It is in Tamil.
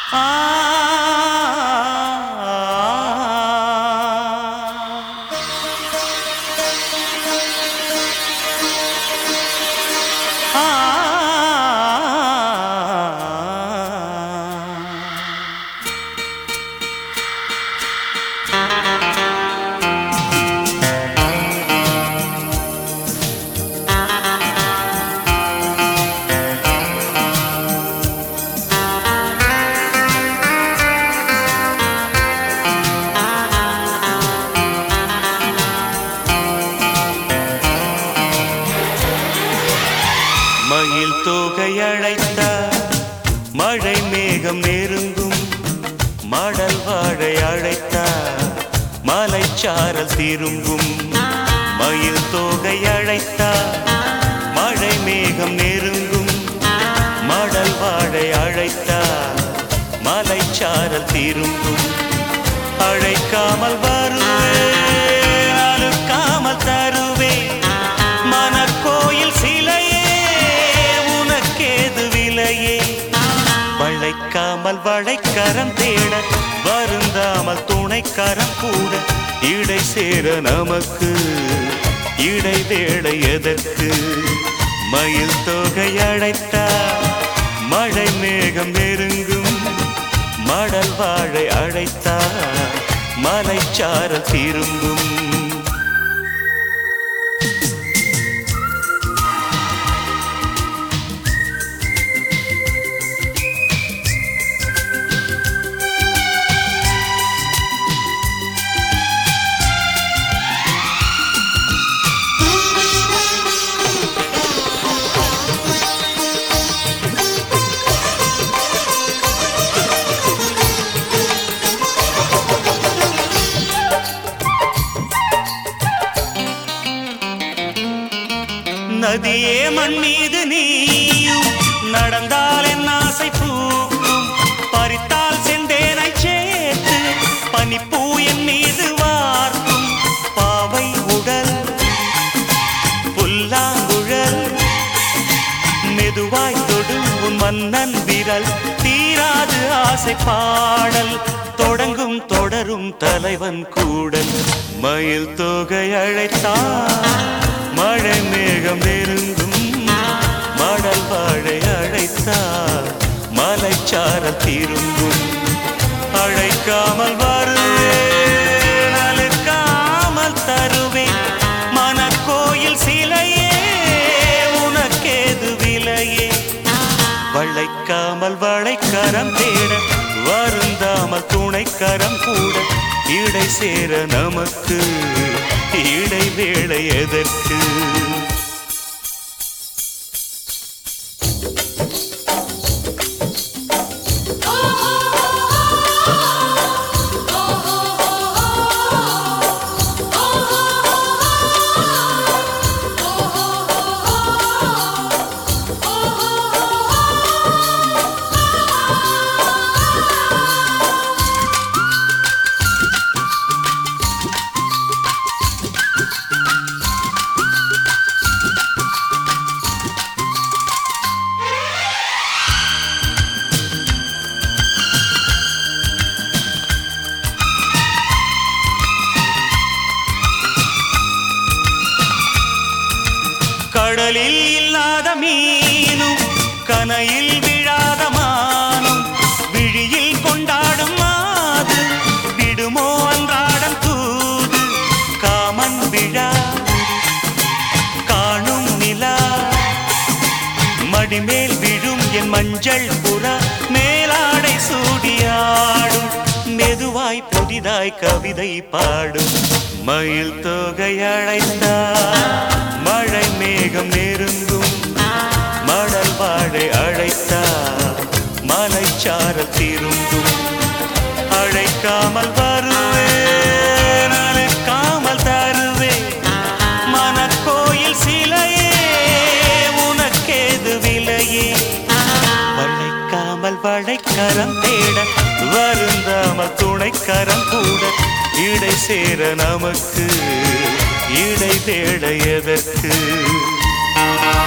மயில் தோகை அழைத்த மழை மேகம் நெருங்கும் மடல் வாழை அழைத்த மலைச்சாரல் திரும்பும் மயில் தோகை அழைத்த மழை மேகம் நெருங்கும் மடல் வாழை அழைத்த மலைச்சாரல் திரும்பும் அழைக்காமல் வருவேன் அழுக்காமல் தருவேன் மனக்கோயில் சிலையே உனக்கேது விலையே வளைக்காமல் வளைக்கரம் தேட வருந்தாமல் துணைக்கரம் கூட இடை சேர நமக்கு இடை வேளை எதற்கு மயில் தொகை அழைத்தா மழை மேகம் நெருங்கும் மடல் வாழை அழைத்தா மலைச்சாரல் திரும்பும் நதியே மண் மீது நீயும் நடந்தால் என் ஆசை பூக்கும் பறித்தால் செந்தேனை சேர்த்து பனிப்பூ என் மீது வார்க்கும் பாவை உடல் புல்லாங்குழல் மெதுவாய் தொடும் உன் மன்னன் விரல் தீராது ஆசை பாடல் தொடங்கும் தொடரும் தலைவன் கூடல் மயில் தொகை அழைத்தான் மழை மேகம் நெருங்கும் மடல் வாழை அழைத்தார் மலைச்சாரல் திரும்பும் அழைக்காமல் வருவேன் அழுக்காமல் தருவேன் மனக்கோயில் சிலையே உனக்கேது விலையே வளைக்காமல் வளைக்கரம் தேட வருந்தாமல் துணைக்கரம் கூட இடை சேர நமக்கு இடை வேளை எதற்கு கடலில் இல்லாத மீனும் கனையில் விழாத மானும் விழியில் கொண்டாடும் மாது விடுமோ அன்றாடம் தூது காமன் விழா காணும் நிலா மடிமேல் விழும் என் மஞ்சள் புறா மேலாடை சூடியாடும் மெதுவாய் புதிதாய் கவிதை பாடும் மயில் தொகை அழைத்தா மழை மேகம் நெருங்கும் மடல் வாழை அழைத்தா மலைச்சாரல் திரும்பும் அழைக்காமல் வருவேன் அழைக்காமல் தருவேன் மனக்கோயில் சிலையே உனக்கேது விலையே வளைக்காமல் வளைக்கரம் தேட வருந்தாமல் துணைக்கரம் கூட இடை சேர நமக்கு இடை தேட எதற்கு